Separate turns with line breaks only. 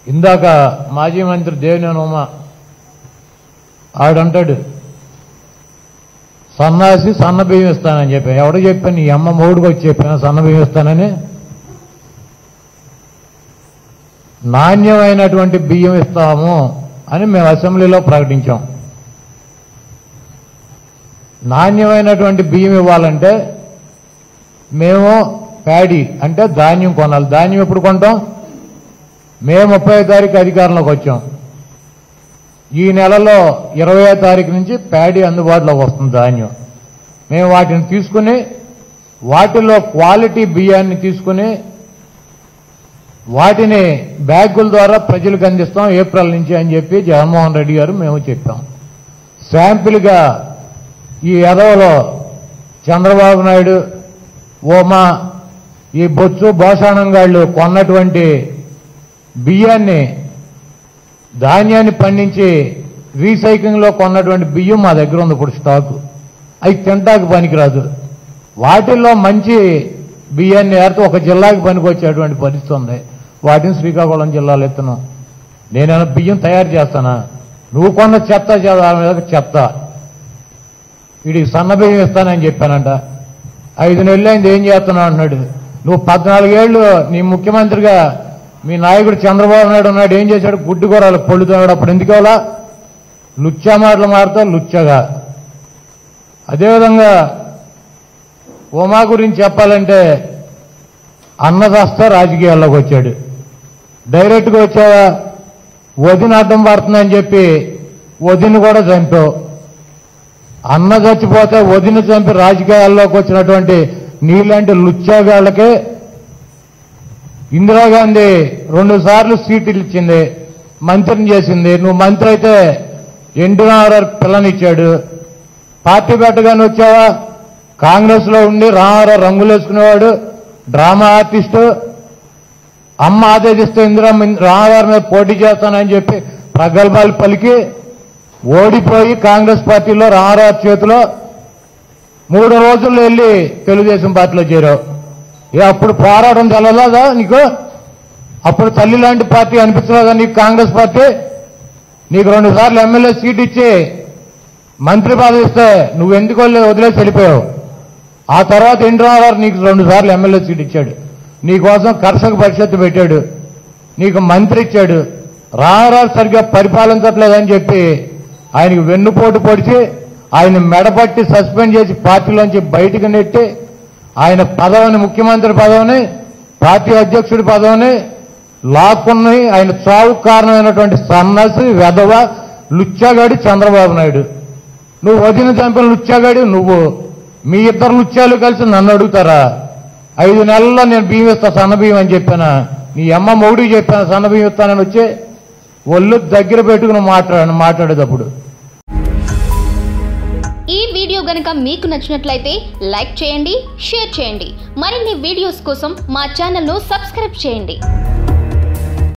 ఇందాక మాజీ మంత్రి దేవినేని ఉమ ఆడంటాడు సన్నాసి సన్న బియ్యం ఇస్తానని చెప్పా ఎవడు చెప్పా నీ అమ్మ మూడుకు వచ్చి చెప్పాను సన్న బియ్యం ఇస్తానని నాణ్యమైనటువంటి బియ్యం ఇస్తాము అని మేము అసెంబ్లీలో ప్రకటించాం నాణ్యమైనటువంటి బియ్యం ఇవ్వాలంటే మేము ప్యాడీ అంటే ధాన్యం కొనాలి ధాన్యం ఎప్పుడు కొంటాం మే ముప్పై తారీఖు అధికారంలోకి వచ్చాం ఈ నెలలో ఇరవై తారీఖు నుంచి ప్యాడీ అందుబాటులోకి వస్తుంది ధాన్యం మేము వాటిని తీసుకుని వాటిలో క్వాలిటీ బియ్యాన్ని తీసుకుని వాటిని బ్యాగుల ద్వారా ప్రజలకు అందిస్తాం ఏప్రిల్ నుంచి అని చెప్పి జగన్మోహన్ రెడ్డి గారు మేము చెప్పాం శాంపిల్గా ఈ ఎదవలో చంద్రబాబు నాయుడు ఓమా ఈ బొత్సు భోషాణంగాళ్ళు కొన్నటువంటి బియ్యాన్ని ధాన్యాన్ని పండించి రీసైక్లింగ్లో కొన్నటువంటి బియ్యం మా దగ్గర ఉంది ఇప్పుడు స్టాకు అవి తింటాకు పనికిరాదు వాటిల్లో మంచి బియ్యాన్ని ఏరితే ఒక జిల్లాకి పనికొచ్చేటువంటి పరిస్థితి ఉంది వాటిని శ్రీకాకుళం జిల్లాలో ఎత్తున్నాం నేనేమైనా బియ్యం తయారు చేస్తానా నువ్వు కొన్న చెత్త చెత్త మీద చెత్త వీడికి సన్న బియ్యం ఇస్తానని చెప్పానంట ఐదు నెలలు అయింది ఏం చేస్తున్నావు అంటున్నాడు నువ్వు పద్నాలుగేళ్లు నీ ముఖ్యమంత్రిగా మీ నాయకుడు చంద్రబాబు నాయుడు ఉన్నాడు ఏం చేశాడు గుడ్డు కూరలు పొళ్ళుతున్నాడు అప్పుడు ఎందుకు అలా లుచ్చా మాటలు మారుతా లుచ్చగా అదేవిధంగా ఉమా గురించి చెప్పాలంటే అన్నదాస్తా రాజకీయాల్లోకి వచ్చాడు డైరెక్ట్గా వచ్చావా వదిన అడ్డం పడుతుందని చెప్పి వదిన కూడా చంపావు అన్న చచ్చిపోతే వదిన చంపి రాజకీయాల్లోకి వచ్చినటువంటి నీలాంటి లుచ్చాగాళ్ళకే ఇందిరాగాంధీ రెండు సార్లు సీట్లు ఇచ్చింది మంత్రిని చేసింది నువ్వు మంత్రి అయితే ఎన్టీ రామారావు పిల్లనిచ్చాడు పార్టీ పెట్టగానే వచ్చావా కాంగ్రెస్ లో ఉండి రామారావు రంగులు వేసుకునేవాడు డ్రామా ఆర్టిస్టు అమ్మ ఆదేశిస్తే ఇందిరా రామారావు మీద పోటీ చేస్తానని చెప్పి ప్రగల్భాలు పలికి ఓడిపోయి కాంగ్రెస్ పార్టీలో రామారావు చేతిలో మూడు రోజుల్లో వెళ్ళి తెలుగుదేశం పార్టీలో చేరావు ఏ అప్పుడు పోరాటం తెలలేదా నీకు అప్పుడు తల్లి లాంటి పార్టీ అనిపించలేదా నీకు కాంగ్రెస్ పార్టీ నీకు రెండు సార్లు ఎమ్మెల్యే సీట్ ఇచ్చి మంత్రి పదవి ఇస్తే నువ్వు ఎందుకు వెళ్ళి వదిలేసి వెళ్ళిపోయావు ఆ తర్వాత ఎన్టీ రామారావు నీకు రెండు సార్లు ఎమ్మెల్యే సీట్ ఇచ్చాడు నీకోసం కర్షక పరిషత్తు పెట్టాడు నీకు మంత్రి ఇచ్చాడు రామారావు సరిగ్గా పరిపాలించట్లేదని చెప్పి ఆయనకి వెన్నుపోటు పొడిచి ఆయన మెడపట్టి సస్పెండ్ చేసి పార్టీలోంచి బయటకు నెట్టి ఆయన పదవిని ముఖ్యమంత్రి పదవిని పార్టీ అధ్యక్షుడి పదవిని లాక్కుని ఆయన చావుకు కారణమైనటువంటి సన్నాసి వెధవ లుచ్చాగాడి చంద్రబాబు నాయుడు నువ్వు వదిన చంపిన లుచ్చాగాడి నువ్వు మీ ఇద్దరు లుచ్చాలు కలిసి నన్ను అడుగుతారా ఐదు నెలల్లో నేను బియ్యం ఇస్తా సన్న బియ్యం అని చెప్పానా నీ అమ్మ మొగుడికి చెప్పాను సన్న బియ్యం ఇస్తానని వచ్చి ఒళ్ళు దగ్గర పెట్టుకుని మాట్లాడాను మాట్లాడేటప్పుడు
ఈ వీడియో గనుక మీకు నచ్చినట్లయితే లైక్ చేయండి షేర్ చేయండి మరిన్ని వీడియోస్ కోసం మా ఛానల్ను సబ్స్క్రైబ్ చేయండి